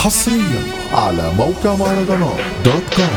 حصريا على موقع مهرجانات دوت كوم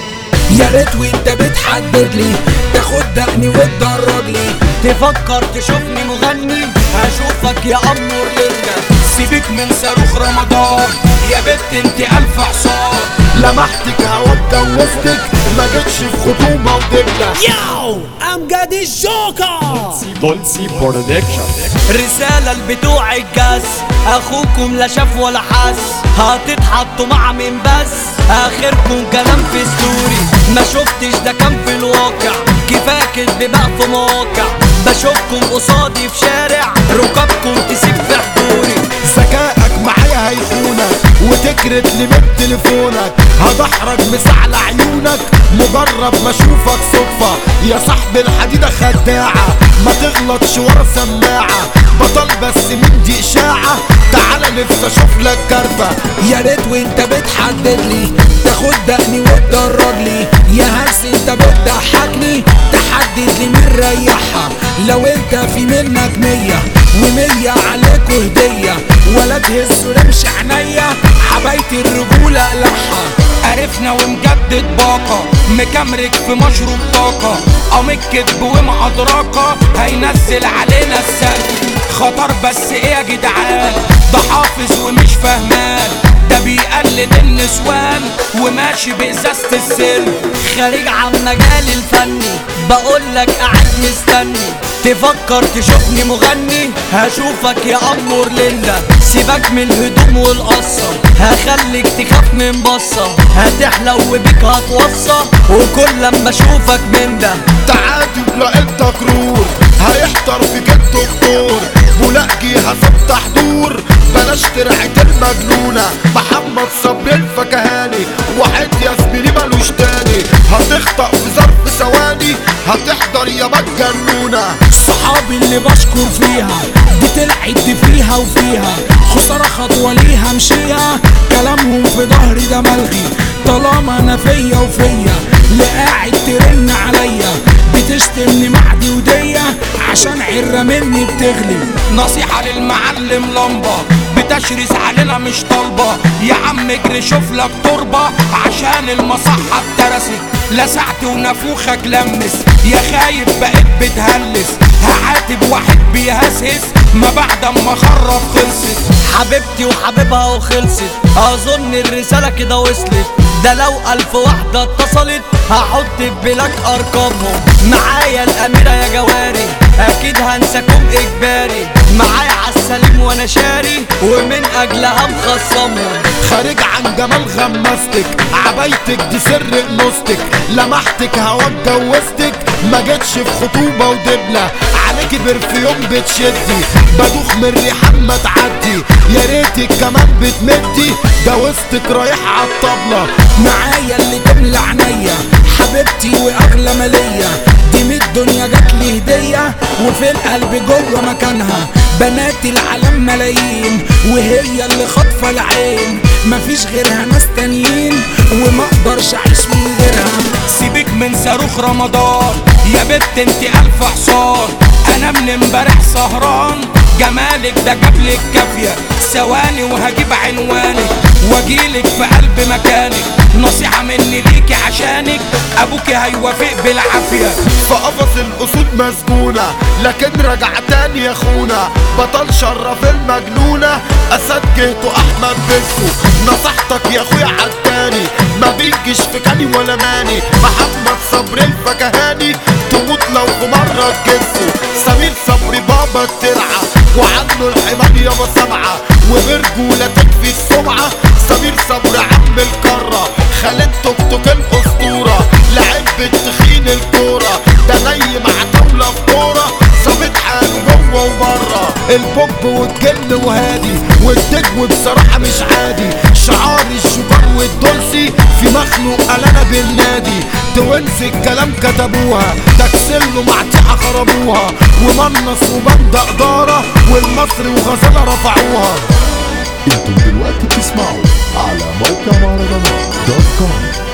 يا ريت وانت بتحدد لي تاخد دقني وتدرج لي تفكر تشوفني مغني هشوفك يا امور ليلة سيبك من صاروخ رمضان يا بت انت الف حصان لمحتك هوا اتجوزتك ما جتش في خطوبة ودبلة ياو امجد الجوكر دولسي برودكشن رسالة لبتوع الجاز اخوكم لا شاف ولا حس هتتحطوا مع مين بس اخركم كلام في ستوري ما شفتش ده كان في الواقع كفايه كدب بقى في مواقع بشوفكم قصادي في شارع ركابكم تسيب في حضوري ذكائك معايا هيخونك وتكرت لي من تليفونك هدحرج مسعل عيونك مجرد ما اشوفك صدفة يا صاحب الحديدة خداعة ما تغلطش ورا سماعة بطل بس من دي اشاعة تعالى نفسي اشوف لك كارفة يا ريت وانت بتحدد لي تاخد دقني وتدرج لي يا هلس انت بتضحكني تحدد لي مين ريحها لو انت في منك مية ومية عليكوا هدية ولا تهزوا رمش عينيا حبايتي الرجولة قلعها عرفنا ومجدد باقة مكمرك في مشروب طاقة قام الكدب ومعدركة هينزل علينا السقف خطر بس ايه يا جدعان ده حافظ ومش فهمان ده بيقلد النسوان وماشي بإزازة السر خارج عن مجال الفني بقولك قاعد مستني تفكر تشوفني مغني هشوفك يا أمور ليندا سيبك من الهدوم والقصة هخليك تخاف من بصة هتحلو بيك هتوصى وكل لما اشوفك من ده تعاتب لقيت كرور هيحضر في جد دكتور بولاقي هفتح دور بلاش ترعة المجنونة محمد صبري الفكهاني واحد يا زميلي ملوش تاني هتخطأ في ظرف ثواني هتحضر يا مجنونة صحابي اللي بشكر فيها دي طلعت دي فيها وفيها خسارة خطوة ليها مشيها كلامهم في ظهري ده ملغي طالما انا فيا وفيا اللي قاعد ترن عليا بتشتمني معدي ودية عشان عرة مني بتغلي نصيحة للمعلم لمبة بتشرس علينا مش طالبة يا عم اجري شوف لك تربة عشان المصحة اترست لسعت ونافوخك لمس يا خايب بقيت بتهلس هعاتب واحد بيهسهس ما بعد اما خرب خلصت حبيبتي وحبيبها وخلصت اظن الرسالة كده وصلت ده لو ألف واحدة اتصلت هحط في بلاك أرقامهم معايا الأميرة يا جواري أكيد هنساكم إجباري معايا عالسليم وأنا شاري ومن أجلها مخصمهم خارج عن جمال غمستك عبايتك دي سر انوستك لمحتك هوا اتجوزتك ما جتش في خطوبة ودبلة عليكي برفيوم بتشدي بدوخ من ريحان ما تعدي يا ريتك كمان بتمدي جوزتك رايح عالطبلة معايا اللي تملى عينيا حبيبتي واغلى مالية دي من الدنيا جات لي هدية وفي القلب جوه مكانها بنات العالم ملايين وهي اللي خاطفة العين مفيش غيرها ناس تانيين وما اقدرش اعيش من غيرها سيبك من صاروخ رمضان يا بت انت الف حصان انا من امبارح سهران جمالك ده جابلك كافية ثواني وهجيب عنوانك واجيلك في قلب مكانك نصيحة مني ليكي عشانك ابوكي هيوافق بالعافية في قفص الاسود مسجونة لكن رجع تاني يا اخونا بطل شرف المجنونة اسد جهته احمد بسو نصحتك يا اخويا عالتاني ما بيجيش في كاني ولا ماني محمد صبري الفكهاني تموت لو في مرة تجسه سمير صبري بابا الترعة وعنه الحمام يابا سمعة وبرجولة تكفي السمعة سمير صبري عم الكرة خالد توك توك الاسطورة لعب التخين الكورة ده نايم مع دولة في كورة ظابط حاله جوه وبره البوب والجن وهادي والدجو بصراحة مش عادي شعار الشجار والدولسي في مخلوق قال انا بالنادي توينز الكلام كتبوها تكسله معتحة خربوها ومنص وبند إدارة والمصري وغزالة رفعوها انتم دلوقتي بتسمعوا على موقع مهرجانات دوت كوم